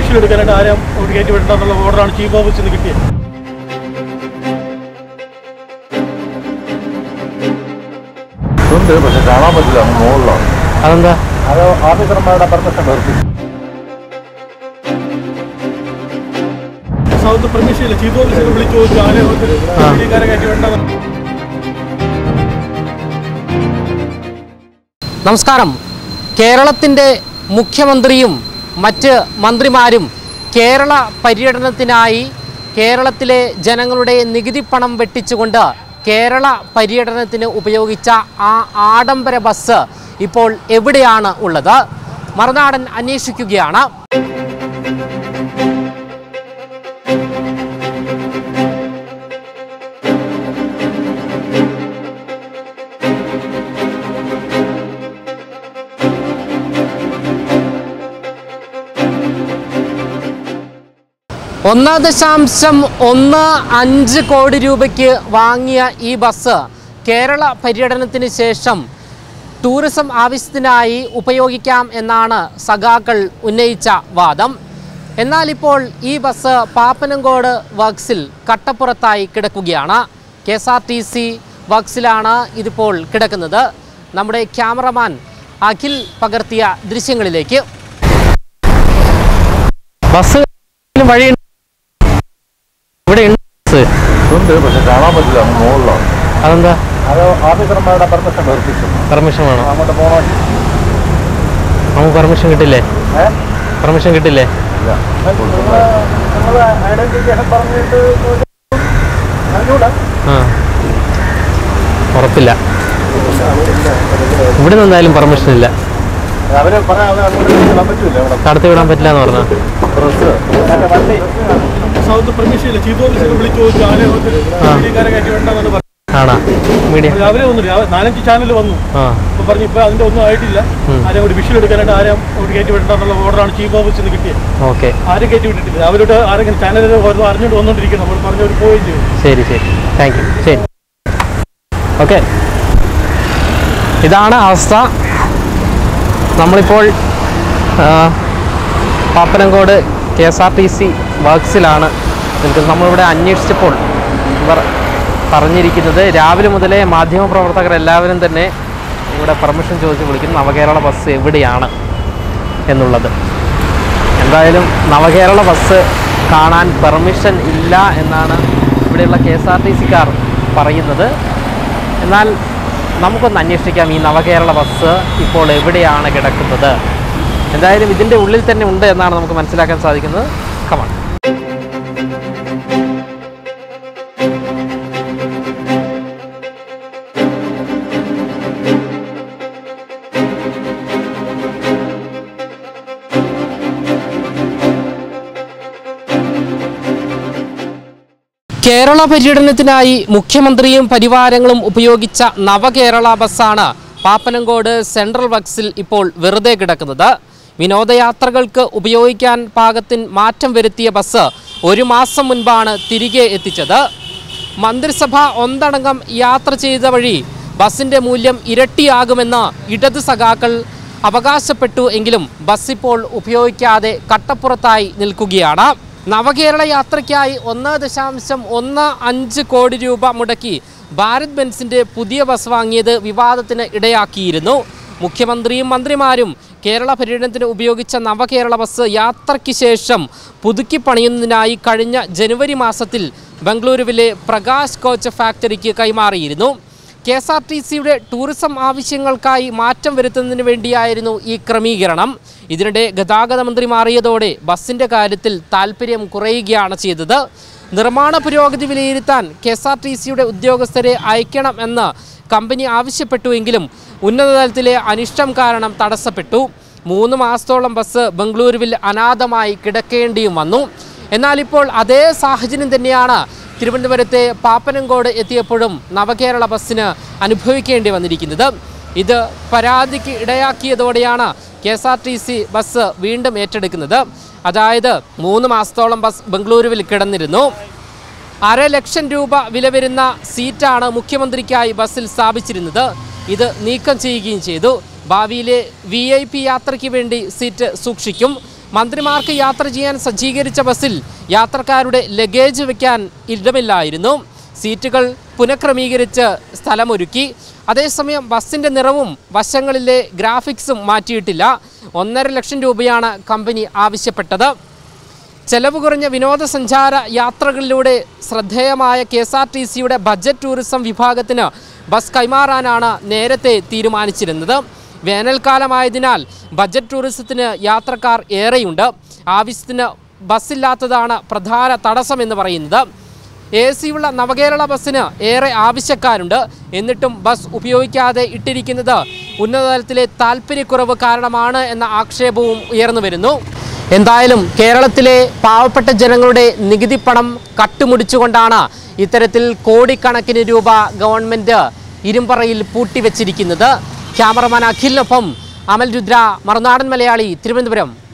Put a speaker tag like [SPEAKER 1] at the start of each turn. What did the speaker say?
[SPEAKER 1] വിഷയം എടുക്കാനായിട്ട് ആരും അവിടെ കയറ്റി വിടണ്ടെന്നുള്ള ഓർഡറാണ് ചീഫ് ഓഫീസിൽ നിന്ന് കിട്ടിയത്
[SPEAKER 2] ഉണ്ട് പക്ഷെ കാണാൻ പറ്റില്ല അങ്ങ് മുകളിലാണ്
[SPEAKER 3] അതെന്താ
[SPEAKER 2] അത് ഓഫീസർമാരുടെ പെർമിഷൻ നിർത്തി
[SPEAKER 1] സൗത്ത് പ്രമിഷയില്ല ചീഫ് ഓഫീസിൽ വിളിച്ചു ചോദിച്ചു ആരെയും മീഡിയക്കാരെ കയറ്റി വിടണ്ടെന്ന്
[SPEAKER 3] നമസ്കാരം കേരളത്തിൻ്റെ മുഖ്യമന്ത്രിയും മറ്റ് മന്ത്രിമാരും കേരള പര്യടനത്തിനായി കേരളത്തിലെ ജനങ്ങളുടെ നികുതി പണം വെട്ടിച്ചുകൊണ്ട് കേരള പര്യടനത്തിന് ഉപയോഗിച്ച ആ ആഡംബര ബസ് ഇപ്പോൾ എവിടെയാണ് ഉള്ളത് മറുനാടൻ അന്വേഷിക്കുകയാണ് ഒന്ന് ദശാംശം ഒന്ന് അഞ്ച് കോടി രൂപയ്ക്ക് വാങ്ങിയ ഈ ബസ് കേരള പര്യടനത്തിന് ശേഷം ടൂറിസം ആവശ്യത്തിനായി ഉപയോഗിക്കാം എന്നാണ് സഖാക്കൾ ഉന്നയിച്ച വാദം എന്നാൽ ഇപ്പോൾ ഈ ബസ് പാപ്പനംകോട് വർക്സിൽ കട്ടപ്പുറത്തായി കിടക്കുകയാണ് K S R T C വർക്സിലാണ് ഇതിപ്പോൾ കിടക്കുന്നത് നമ്മുടെ ക്യാമറമാൻ അഖിൽ പകർത്തിയ ദൃശ്യങ്ങളിലേക്ക് ബസ് വഴി ഇവിടെ ഉണ്ട് ബസ്.
[SPEAKER 2] ഉണ്ട് പക്ഷെ കാണാൻ പറ്റില്ല അങ്ങ് മുകളിലാണ്
[SPEAKER 3] അതെന്താ
[SPEAKER 2] അത് ഓഫീസർമാരുടെ പെർമിഷൻ നിർത്തിച്ചു
[SPEAKER 3] പെർമിഷൻ വേണം
[SPEAKER 2] അങ്ങോട്ട് പോകണം
[SPEAKER 3] നമുക്ക് പെർമിഷൻ കിട്ടില്ലേ
[SPEAKER 2] ഏ
[SPEAKER 3] പെർമിഷൻ കിട്ടില്ലേ
[SPEAKER 2] ഇല്ല
[SPEAKER 1] നിങ്ങൾ ഐഡന്റിഫിക്കേഷൻ പറഞ്ഞിട്ട് അറിഞ്ഞൂടാ
[SPEAKER 3] ആ ഉറപ്പില്ല ഇവിടെ നിന്ന് എന്തായാലും പെർമിഷൻ ഇല്ല
[SPEAKER 2] അവര് പറയാൻ അങ്ങോട്ട് വിടാൻ പറ്റൂല ഇവിടെ
[SPEAKER 3] കടത്തി വിടാൻ പറ്റില്ല എന്ന് പറഞ്ഞു
[SPEAKER 2] ഡ്രസ്സ് മറ്റേ വണ്ടി
[SPEAKER 1] സൗത്ത് പ്രമിഷയില്ല ചീഫ് ഓഫീസിൽ വിളിച്ചു ചോദിച്ചു ആരെയും മീഡിയക്കാരെ കയറ്റി വിടണ്ടെന്ന് പറഞ്ഞു
[SPEAKER 3] ആണാ മീഡിയ
[SPEAKER 1] രാവിലെ വന്നു രാവിലെ നാലഞ്ച് ചാനൽ വന്നു
[SPEAKER 3] ആ
[SPEAKER 1] അപ്പൊ പറഞ്ഞു ഇപ്പൊ അതിന്റെ ഒന്നും ആയിട്ടില്ല
[SPEAKER 3] ഉം.
[SPEAKER 1] ആരെയും ഒരു വിഷയം എടുക്കാനായിട്ട് ആരും അവിടെ കയറ്റി വിടണ്ടെന്നുള്ള ഓർഡറാണ് ചീഫ് ഓഫീസിൽ നിന്ന് കിട്ടിയത്
[SPEAKER 3] ഓക്കെ
[SPEAKER 1] ആരും കയറ്റി വിട്ടിട്ടില്ല രാവിലെ തൊട്ട് ആരെങ്കിലും ചാനലിൽ ഓരോ അറിഞ്ഞുകൊണ്ട് വന്നോണ്ടിരിക്കുന്നു നമ്മൾ പറഞ്ഞവർ പോവുകയും ചെയ്തു
[SPEAKER 3] ശരി ശരി താങ്ക് യു ശരി ഓക്കെ ഇതാണ് അവസ്ഥ നമ്മളിപ്പോൾ ആ, Pappanamcode K S R T C വർക്സിലാണ് നിൽക്കുന്നത് നമ്മളിവിടെ അന്വേഷിച്ചപ്പോൾ ഇവർ പറഞ്ഞിരിക്കുന്നത് രാവിലെ മുതലേ മാധ്യമപ്രവർത്തകർ എല്ലാവരും തന്നെ ഇവിടെ പെർമിഷൻ ചോദിച്ച് വിളിക്കുന്നു നവകേരള ബസ് എവിടെയാണ് എന്നുള്ളത് എന്തായാലും നവകേരള ബസ് കാണാൻ പെർമിഷൻ ഇല്ല എന്നാണ് ഇവിടെയുള്ള കെ എസ് ആർ ടി സിക്കാർ പറയുന്നത് എന്നാൽ നമുക്കൊന്ന് അന്വേഷിക്കാം ഈ നവകേരള ബസ് ഇപ്പോൾ എവിടെയാണ് കിടക്കുന്നത് എന്തായാലും ഇതിൻ്റെ ഉള്ളിൽ തന്നെ ഉണ്ട് എന്നാണ് നമുക്ക് മനസ്സിലാക്കാൻ സാധിക്കുന്നത് കമാണ് കേരള പര്യടനത്തിനായി മുഖ്യമന്ത്രിയും പരിവാരങ്ങളും ഉപയോഗിച്ച നവകേരള ബസ്സാണ് പാപ്പനംകോട് സെൻട്രൽ വക്സിൽ ഇപ്പോൾ വെറുതെ കിടക്കുന്നത് വിനോദയാത്രകൾക്ക് ഉപയോഗിക്കാൻ പാകത്തിന് മാറ്റം വരുത്തിയ ബസ് ഒരു മാസം മുൻപാണ് തിരികെ എത്തിച്ചത് മന്ത്രിസഭ ഒന്നടങ്കം യാത്ര ചെയ്ത വഴി ബസിന്റെ മൂല്യം ഇരട്ടിയാകുമെന്ന് ഇടത് സഖാക്കൾ അവകാശപ്പെട്ടു എങ്കിലും ബസ് ഇപ്പോൾ ഉപയോഗിക്കാതെ കട്ടപ്പുറത്തായി നിൽക്കുകയാണ് നവകേരള യാത്രയ്ക്കായി ഒന്ന് ദശാംശം ഒന്ന് അഞ്ച് കോടി രൂപ മുടക്കി ഭാരത് ബെൻസിന്റെ പുതിയ ബസ് വാങ്ങിയത് വിവാദത്തിന് ഇടയാക്കിയിരുന്നു മുഖ്യമന്ത്രിയും മന്ത്രിമാരും കേരള പര്യടനത്തിന് ഉപയോഗിച്ച നവകേരള ബസ് യാത്രയ്ക്ക് ശേഷം പുതുക്കി പണിയുന്നതിനായി കഴിഞ്ഞ ജനുവരി മാസത്തിൽ ബംഗളൂരുവിലെ പ്രകാശ് കോച്ച് ഫാക്ടറിക്ക് കൈമാറിയിരുന്നു കെ എസ് ആർ ടി സിയുടെ ടൂറിസം ആവശ്യങ്ങൾക്കായി മാറ്റം വരുത്തുന്നതിന് വേണ്ടിയായിരുന്നു ഈ ക്രമീകരണം ഇതിനിടെ ഗതാഗത മന്ത്രി മാറിയതോടെ ബസിന്റെ കാര്യത്തിൽ താല്പര്യം കുറയുകയാണ് ചെയ്തത് നിർമ്മാണ പുരോഗതി വിലയിരുത്താൻ കെ എസ് ആർ ടി സിയുടെ ഉദ്യോഗസ്ഥരെ അയക്കണം എന്ന് കമ്പനി ആവശ്യപ്പെട്ടുവെങ്കിലും ഉന്നതതലത്തിലെ അനിഷ്ടം കാരണം തടസ്സപ്പെട്ടു മൂന്ന് മാസത്തോളം ബസ് ബംഗളൂരുവിൽ അനാഥമായി കിടക്കേണ്ടിയും വന്നു എന്നാൽ ഇപ്പോൾ അതേ സാഹചര്യം തന്നെയാണ് തിരുവനന്തപുരത്തെ പാപ്പനംകോട് എത്തിയപ്പോഴും നവകേരള ബസ്സിന് അനുഭവിക്കേണ്ടി വന്നിരിക്കുന്നത് ഇത് പരാതിക്ക് ഇടയാക്കിയതോടെയാണ് K S R T C bus വീണ്ടും ഏറ്റെടുക്കുന്നത് അതായത് മൂന്ന് മാസത്തോളം ബസ് ബംഗളൂരുവിൽ കിടന്നിരുന്നു അര ലക്ഷം രൂപ വില വരുന്ന സീറ്റാണ് മുഖ്യമന്ത്രിക്കായി ബസ്സിൽ സ്ഥാപിച്ചിരുന്നത് ഇത് നീക്കം ചെയ്യുകയും ചെയ്തു ഭാവിയിലെ വി ഐ പി യാത്രയ്ക്ക് വേണ്ടി സീറ്റ് സൂക്ഷിക്കും മന്ത്രിമാർക്ക് യാത്ര ചെയ്യാൻ സജ്ജീകരിച്ച ബസ്സിൽ യാത്രക്കാരുടെ ലഗേജ് വയ്ക്കാൻ ഇടമില്ലായിരുന്നു സീറ്റുകൾ പുനഃക്രമീകരിച്ച് സ്ഥലമൊരുക്കി അതേസമയം ബസ്സിൻ്റെ നിറവും വശങ്ങളിലെ ഗ്രാഫിക്സും മാറ്റിയിട്ടില്ല ഒന്നര ലക്ഷം രൂപയാണ് കമ്പനി ആവശ്യപ്പെട്ടത് ചെലവ് കുറഞ്ഞ വിനോദസഞ്ചാര യാത്രകളിലൂടെ ശ്രദ്ധേയമായ കെ എസ് ആർ ടി സിയുടെ ബജറ്റ് ടൂറിസം വിഭാഗത്തിന് ബസ് കൈമാറാനാണ് നേരത്തെ തീരുമാനിച്ചിരുന്നത് വേനൽക്കാലമായതിനാൽ ബജറ്റ് ടൂറിസത്തിന് യാത്രക്കാർ ഏറെയുണ്ട് ആവശ്യത്തിന് ബസ്സില്ലാത്തതാണ് പ്രധാന തടസ്സമെന്ന് പറയുന്നത് എ സിയുള്ള നവകേരള ബസ്സിന് ഏറെ ആവശ്യക്കാരുണ്ട് എന്നിട്ടും ബസ് ഉപയോഗിക്കാതെ ഇട്ടിരിക്കുന്നത് ഉന്നതതലത്തിലെ താല്പര്യക്കുറവ് കാരണമാണ് എന്ന ആക്ഷേപവും ഉയർന്നു വരുന്നു എന്തായാലും കേരളത്തിലെ പാവപ്പെട്ട ജനങ്ങളുടെ നികുതി പണം കട്ടുമുടിച്ചുകൊണ്ടാണ് ഇത്തരത്തിൽ കോടിക്കണക്കിന് രൂപ ഗവൺമെൻറ് ഇരുമ്പറയിൽ പൂട്ടിവെച്ചിരിക്കുന്നത് ക്യാമറമാൻ അഖിലിനൊപ്പം അമൽ രുദ്ര മറുനാടൻ മലയാളി തിരുവനന്തപുരം